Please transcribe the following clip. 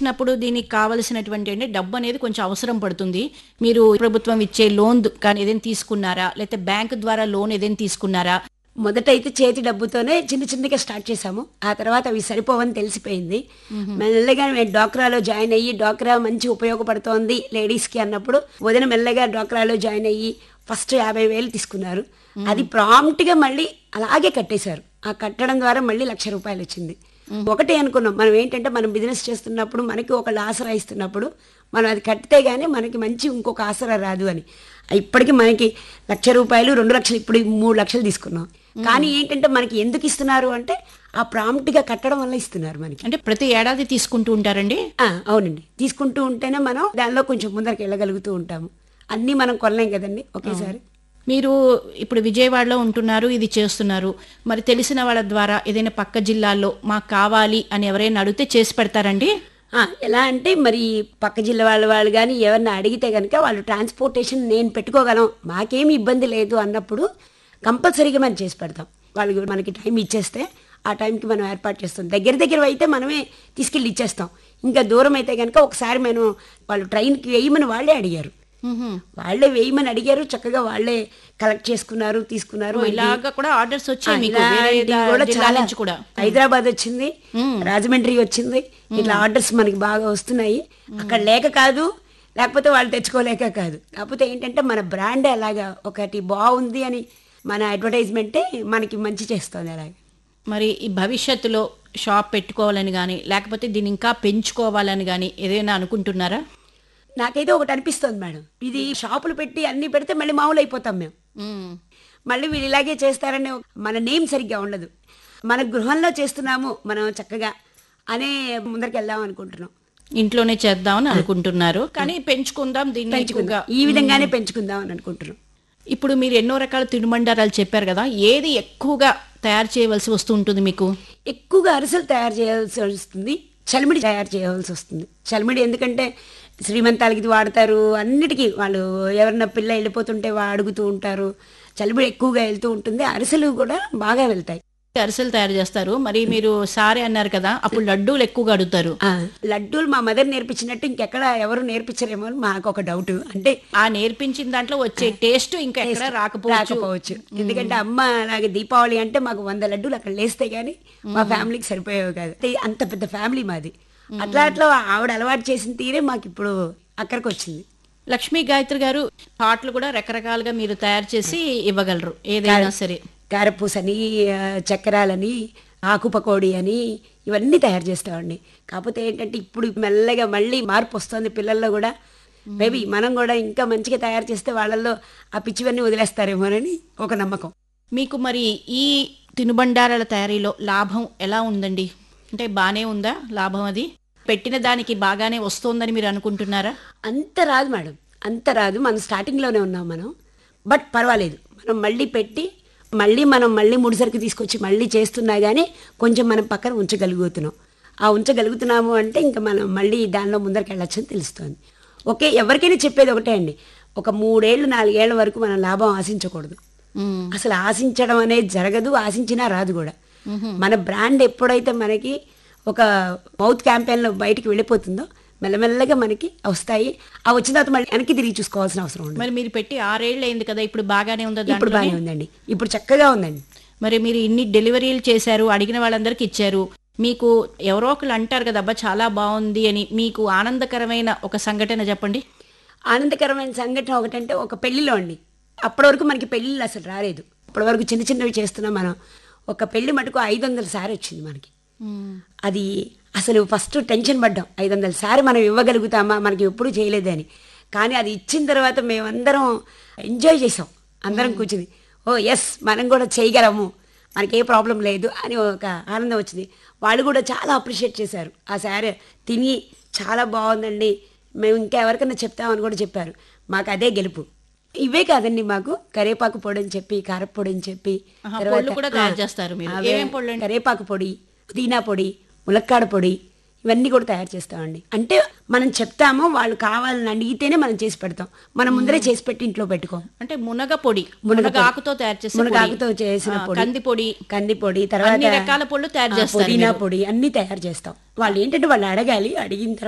ఇచ్చినప్పుడు దీనికి కావలసినటువంటి అంటే డబ్బు అనేది కొంచెం అవసరం పడుతుంది మీరు ప్రభుత్వం ఇచ్చే లోన్ కానీ ఏదైనా తీసుకున్నారా లేకపోతే బ్యాంక్ ద్వారా లోన్ ఏదైనా తీసుకున్నారా మొదట అయితే చేతి డబ్బుతోనే చిన్న చిన్నగా స్టార్ట్ చేసాము ఆ తర్వాత అవి సరిపోవని తెలిసిపోయింది మెల్లగా మేము డాక్రాలో జాయిన్ అయ్యి డాక్రా మంచి ఉపయోగపడుతోంది లేడీస్కి అన్నప్పుడు వదిన మెల్లగా డాక్రాలో జాయిన్ అయ్యి ఫస్ట్ యాభై వేలు తీసుకున్నారు అది ప్రాంప్ట్గా మళ్ళీ అలాగే కట్టేశారు ఆ కట్టడం ద్వారా మళ్ళీ లక్ష రూపాయలు వచ్చింది ఒకటే అనుకున్నాం మనం ఏంటంటే మనం బిజినెస్ చేస్తున్నప్పుడు మనకి ఒక ఆసరా ఇస్తున్నప్పుడు మనం అది కట్టితే గానీ మనకి మంచి ఇంకొక ఆసరా రాదు అని ఇప్పటికి మనకి లక్ష రూపాయలు రెండు లక్షలు ఇప్పుడు మూడు లక్షలు తీసుకున్నాం కానీ ఏంటంటే మనకి ఎందుకు ఇస్తున్నారు అంటే ఆ ప్రాంప్ట్గా కట్టడం వల్ల ఇస్తున్నారు మనకి అంటే ప్రతి ఏడాది తీసుకుంటూ ఉంటారండి ఆ, అవునండి తీసుకుంటూ ఉంటేనే మనం దానిలో కొంచెం ముందరికి వెళ్ళగలుగుతూ ఉంటాము అన్నీ మనం కొనలేం కదండి ఒకేసారి మీరు ఇప్పుడు విజయవాడలో ఉంటున్నారు ఇది చేస్తున్నారు మరి తెలిసిన వాళ్ళ ద్వారా ఏదైనా పక్క జిల్లాల్లో మాకు కావాలి అని ఎవరైనా అడిగితే చేసి పెడతారండి ఆ, ఎలా అంటే మరి పక్క జిల్లా వాళ్ళ వాళ్ళు కానీ ఎవరిని అడిగితే కనుక వాళ్ళు ట్రాన్స్పోర్టేషన్ నేను పెట్టుకోగలం మాకేమి ఇబ్బంది లేదు అన్నప్పుడు కంపల్సరీగా మనం చేసి పెడతాం వాళ్ళు మనకి టైం ఇచ్చేస్తే ఆ టైంకి మనం ఏర్పాటు చేస్తాం దగ్గర దగ్గర అయితే మనమే తీసుకెళ్ళి ఇచ్చేస్తాం ఇంకా దూరం అయితే కనుక ఒకసారి మనం వాళ్ళు ట్రైన్కి వేయమని వాళ్ళే అడిగారు వాళ్ళే వేయమని అడిగారు చక్కగా వాళ్ళే కలెక్ట్ చేసుకున్నారు తీసుకున్నారు మళ్ళీ- ఇలాగా కూడా ఆర్డర్స్ వచ్చాయి మీకు ఆ, వేరే ఇలాంటివి దా- కూడా జిల్లా చాలా నుంచి కూడా హైదరాబాద్ వచ్చింది రాజమండ్రి వచ్చింది ఇట్లా ఆర్డర్స్ మనకి బాగా వస్తున్నాయి అక్కడ లేక కాదు లేకపోతే వాళ్ళు తెచ్చుకోలేక కాదు కాకపోతే ఏంటంటే మన బ్రాండ్ అలాగా ఒకటి బాగుంది అని మన అడ్వర్టైజ్మెంటే మనకి మంచి చేస్తుంది అలాగే మరి ఈ భవిష్యత్తులో షాప్ పెట్టుకోవాలని కానీ లేకపోతే దీన్ని ఇంకా పెంచుకోవాలని కానీ ఏదైనా అనుకుంటున్నారా నాకైతే ఒకటి అనిపిస్తుంది మేడం ఇది షాపులు పెట్టి అన్ని పెడితే మళ్ళీ మామూలు అయిపోతాం మేము మళ్ళీ వీళ్ళు ఇలాగే చేస్తారనే మన నేమ్ సరిగ్గా ఉండదు మన గృహంలో చేస్తున్నాము మనం చక్కగా అనే ముందరికి వెళ్దాం అనుకుంటున్నాం ఇంట్లోనే చేద్దామని అనుకుంటున్నారు కానీ పెంచుకుందాం దీన్ని ఎక్కువగా పెంచుకుందాం ఈ విధంగానే పెంచుకుందాం అని అనుకుంటున్నాం ఇప్పుడు మీరు ఎన్నో రకాల తినుబండారాలు చెప్పారు కదా ఏది ఎక్కువగా తయారు చేయవలసి వస్తూ ఉంటుంది మీకు ఎక్కువగా అరిసెలు తయారు చేయాల్సి వస్తుంది చలిమిడి తయారు చేయవలసి వస్తుంది చలిమిడి ఎందుకంటే శ్రీమంతాలకి ఇది వాడతారు అన్నిటికీ వాళ్ళు ఎవరన్నా పిల్ల వెళ్ళిపోతుంటే వా- అడుగుతూ ఉంటారు చలిమిడి ఎక్కువగా వెళ్తూ ఉంటుంది అరిసెలు కూడా బాగా వెళ్తాయి అరిసెలు తయారు చేస్తారు మరి మీరు సారే అన్నారు కదా అప్పుడు లడ్డూలు ఎక్కువగా అడుగుతారు ఆ, లడ్డూలు మా మదర్ నేర్పించినట్టు ఇంకెక్కడ ఎవరు నేర్పించరేమో అని మాకు ఒక డౌట్ అంటే ఆ నేర్పించిన దాంట్లో వచ్చే టేస్ట్ ఇంకా ఎక్కడ రాకపోవచ్చు రాకపోవచ్చు ఎందుకంటే అమ్మ అలాగే దీపావళి అంటే మాకు వంద లడ్డూలు అక్కడ లేస్తే గానీ మా ఫ్యామిలీకి సరిపోయేవి కాదు అంటే అంత పెద్ద ఫ్యామిలీ మాది అట్లా అట్లా ఆవిడ అలవాటు చేసిన తీరే మాకు ఇప్పుడు అక్కడికి వచ్చింది లక్ష్మీ గాయత్రి గారు పాటలు కూడా రకరకాలుగా మీరు తయారు చేసి ఇవ్వగలరు ఏదైనా సరే కారపూసని ఆ, చక్కెరాలని ఆకు పకోడీ అని ఇవన్నీ తయారు చేస్తామండి కాకపోతే ఏంటంటే ఇప్పుడు మెల్లగా మళ్ళీ మార్పు వస్తుంది పిల్లల్లో కూడా మేబీ మనం కూడా ఇంకా మంచిగా తయారు చేస్తే వాళ్ళల్లో ఆ పిచ్చివన్నీ వదిలేస్తారేమోనని ఒక నమ్మకం మీకు మరి ఈ తినుబండారాల తయారీలో లాభం ఎలా ఉందండి అంటే బానే ఉందా లాభం అది పెట్టిన దానికి బాగానే వస్తోందని మీరు అనుకుంటున్నారా అంత రాదు మేడం అంత రాదు మనం స్టార్టింగ్లోనే ఉన్నాం మనం బట్ పర్వాలేదు మనం మళ్ళీ పెట్టి మళ్ళీ మనం మళ్ళీ ముడిసరికి తీసుకొచ్చి మళ్ళీ చేస్తున్నా కానీ కొంచెం మనం పక్కన ఉంచగలుగుతున్నాం ఆ ఉంచగలుగుతున్నాము అంటే ఇంకా మనం మళ్ళీ దానిలో ముందరికి వెళ్ళొచ్చని తెలుస్తుంది ఓకే ఎవరికైనా చెప్పేది ఒకటే అండి ఒక మూడేళ్ళు నాలుగేళ్ల వరకు మనం లాభం ఆశించకూడదు మ్మ్. అసలు ఆశించడం అనేది జరగదు ఆశించినా రాదు కూడా మన బ్రాండ్ ఎప్పుడైతే మనకి ఒక మౌత్ క్యాంపెయిన్లో బయటికి వెళ్ళిపోతుందో మెల్లమెల్లగా మనకి వస్తాయి ఆ వచ్చిన తర్వాత మళ్ళీ వెనక్కి తిరిగి చూసుకోవాల్సిన అవసరం ఉండదు మరి మీరు పెట్టి ఆరేళ్ళు అయింది కదా ఇప్పుడు బాగానే ఉందా ఇప్పుడు దాంట్లో బాగానే ఉందండి ఇప్పుడు చక్కగా ఉందండి మరి మీరు ఇన్ని డెలివరీలు చేశారు అడిగిన వాళ్ళందరికీ ఇచ్చారు మీకు ఎవరో ఒకరు అంటారు కదా అబ్బా చాలా బాగుంది అని మీకు ఆనందకరమైన ఒక సంఘటన చెప్పండి ఆనందకరమైన సంఘటన ఒకటంటే ఒక పెళ్లిలో అండి అప్పటి వరకు మనకి పెళ్ళిళ్ళు అసలు రాలేదు అప్పటి వరకు చిన్న చిన్నవి చేస్తున్నాం మనం ఒక పెళ్లి మటుకు ఐదు వందల సారి వచ్చింది మనకి అది అసలు ఫస్ట్ టెన్షన్ పడ్డాం ఐదు వందల సారి మనం ఇవ్వగలుగుతామా మనకి ఎప్పుడు చేయలేదని కానీ అది ఇచ్చిన తర్వాత మేమందరం ఎంజాయ్ చేసాం అందరం కూర్చుని ఓ ఎస్ మనం కూడా చేయగలము మనకి ఏ ప్రాబ్లం లేదు అని ఒక ఆనందం వచ్చింది వాళ్ళు కూడా చాలా అప్రిషియేట్ చేశారు ఆ శారీ తిని చాలా బాగుందండి మేము ఇంకా ఎవరికైనా చెప్తామని కూడా చెప్పారు మాకు అదే గెలుపు ఇవే కాదండి మాకు కరేపాకు పొడి అని చెప్పి కారపొడి అని చెప్పి ఆహా, తర్వాత- పొళ్ళు కూడా తయారు ఆ, చేస్తారు మీరు. అవే ఏమేం పొళ్ళు అండి? కరేపాకు పొడి పుదీనా పొడి ములక్కాడ పొడి ఇవన్నీ కూడా తయారు చేస్తామండి అంటే మనం చెప్తాము వాళ్ళు కావాలని అడిగితేనే మనం చేసి పెడతాం మనం ముందరే చేసి పెట్టి ఇంట్లో పెట్టుకోం అంటే మునగ పొడి మునగ మునగ పొడి. ఆకుతో తయారు చేసిన మునగ పొడి. ఆకుతో చేసిన ఆ, పొడి కంది పొడి కంది పొడి తర్వాత అన్ని రకాల పొళ్ళు తయారు ఆ, చేస్తారు పుదీనా మీరు. పొడి అన్ని తయారు చేస్తాం వాళ్ళు ఏంటంటే వాళ్ళు అడగాలి అడిగిన తర్వాత